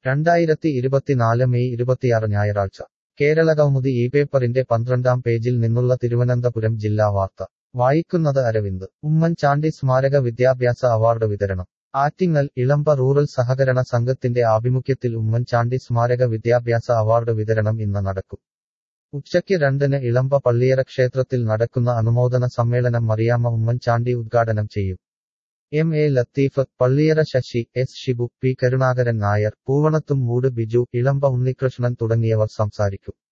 രണ്ടായിരത്തി ഇരുപത്തിനാല് മെയ് ഇരുപത്തിയാറ് ഞായറാഴ്ച കേരള കൗമുദി ഈ പേപ്പറിന്റെ പന്ത്രണ്ടാം പേജിൽ നിന്നുള്ള തിരുവനന്തപുരം ജില്ലാ വാർത്ത വായിക്കുന്നത് അരവിന്ദ് ഉമ്മൻചാണ്ടി സ്മാരക വിദ്യാഭ്യാസ അവാർഡ് വിതരണം ആറ്റിങ്ങൽ ഇളമ്പ റൂറൽ സഹകരണ സംഘത്തിന്റെ ആഭിമുഖ്യത്തിൽ ഉമ്മൻചാണ്ടി സ്മാരക വിദ്യാഭ്യാസ അവാർഡ് വിതരണം ഇന്ന് നടക്കും ഉച്ചയ്ക്ക് രണ്ടിന് ഇളമ്പ പള്ളിയറ ക്ഷേത്രത്തിൽ നടക്കുന്ന അനുമോദന സമ്മേളനം മറിയാമ്മ ഉമ്മൻചാണ്ടി ഉദ്ഘാടനം ചെയ്യും M A Latheef Palliyara Sasi S Shibu P Karunakaran Nair Poovanathummoodu Biju Elampa Unnikrishnan തുടങ്ങിയവർ സംസാരിക്കും